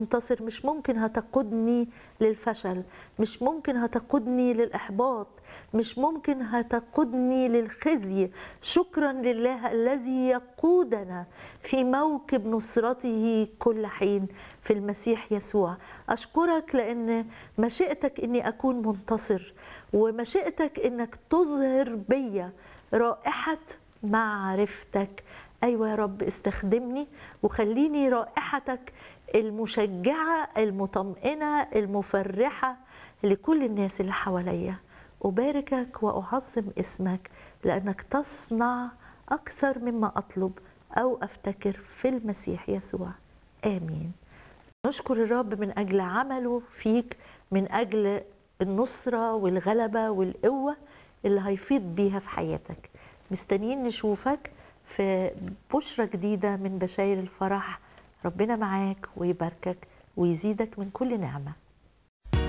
منتصر مش ممكن هتقودني للفشل مش ممكن هتقودني للإحباط مش ممكن هتقودني للخزي شكرا لله الذي يقودنا في موكب نصرته كل حين في المسيح يسوع أشكرك لأن مشيئتك أني أكون منتصر ومشيئتك أنك تظهر بيا رائحة معرفتك أيوة يا رب استخدمني وخليني رائحتك المشجعة المطمئنة المفرحة لكل الناس اللي حواليا أباركك وأعظم اسمك لأنك تصنع أكثر مما أطلب أو أفتكر في المسيح يسوع آمين نشكر الرب من أجل عمله فيك من أجل النصرة والغلبة والقوة اللي هيفيض بيها في حياتك مستنيين نشوفك في بشرة جديدة من بشاير الفرح ربنا معاك ويباركك ويزيدك من كل نعمه